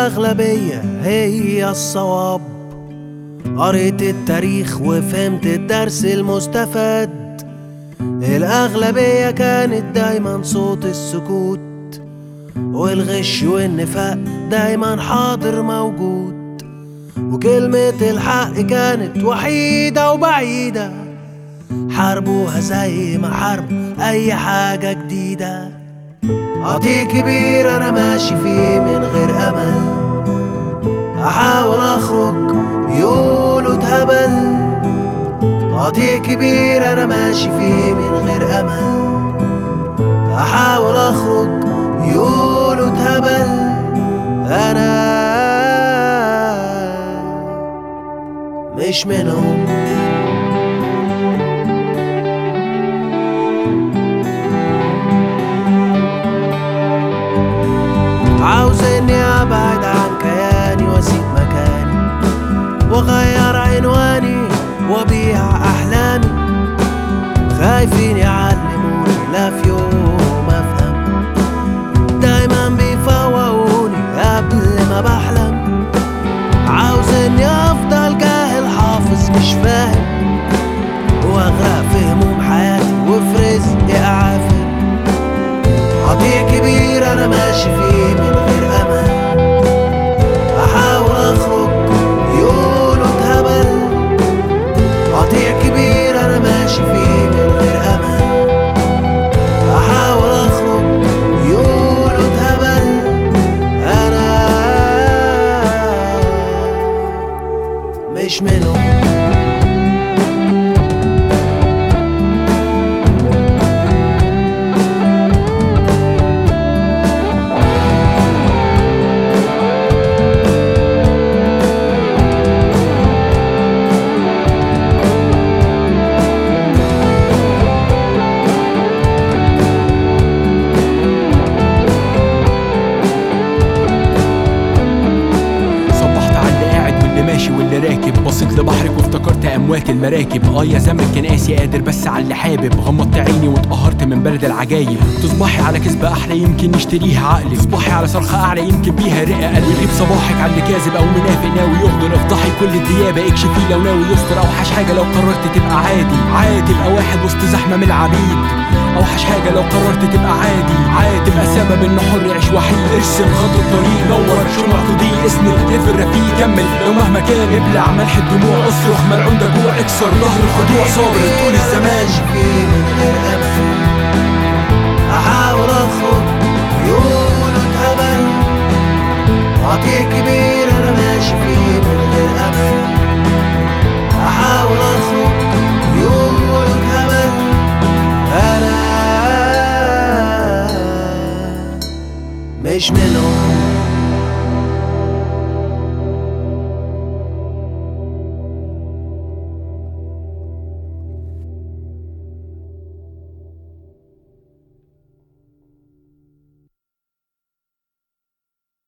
الأغلبية هي الصواب قريت التاريخ وفهمت الدرس المستفاد الأغلبية كانت دايما صوت السكوت والغش والنفاق دايما حاضر موجود وكلمة الحق كانت وحيدة وبعيدة حاربوها زي ما حاربوا أي حاجة جديدة قضية كبير أنا ماشي فيه من غير أمل أحاول أخرج يقولوا اتهبل قضية كبير أنا ماشي فيه من غير أمل أحاول أخرج يقولوا اتهبل أنا مش منهم عاوز اني ابعد عن كياني واسيب مكاني واغير عنواني وابيع احلامي خايفين يعلموني لا في يوم افهم دايما بيفوقوني قبل ما بحلم عاوز اني افضل جاهل حافظ مش فاهم واغرق في هموم حياتي وفي رزقي اعافر قضية كبير أنا ماشي فيه من غير أمل أحاول أخرج يقولوا اتهبل قضية كبير أنا ماشي فيه من غير أمل أحاول أخرج يقولوا اتهبل أنا مش منهم صبحت على اللي قاعد واللي ماشي واللي راكب بصيت لبحرك وافتكرت اموات المراكب اه يا زمن كان قاسي قادر بس على اللي حابب غمضت عيني واتقهرت من بلد العجايب تصبحي على كذبة احلى يمكن نشتريها عقلي تصبحي على صرخة اعلى يمكن بيها رئة قلبي يغيب صباحك على اللي كاذب او منافق ناوي يغدر افضحي كل الديابة اكشفي لو ناوي يستر اوحش حاجة لو قررت تبقى عادي عادي تبقى واحد وسط زحمة من العبيد اوحش حاجة لو قررت تبقى عادي عادي تبقى سبب ان حر يعيش وحيد ارسم خط الطريق نور شمع تضيء اسند كيف الرفيق كمل لو مهما كان ابلع ملح الدموع اصرخ ملعون ده جوع اكسر ظهر الخضوع صابر طول الزمان ماشي فيه من غير أمل أحاول أخرج يقولوا اتهبل قضية كبير أنا ماشي فيه من غير أمل أحاول أخرج يقولوا اتهبل أنا مش منهم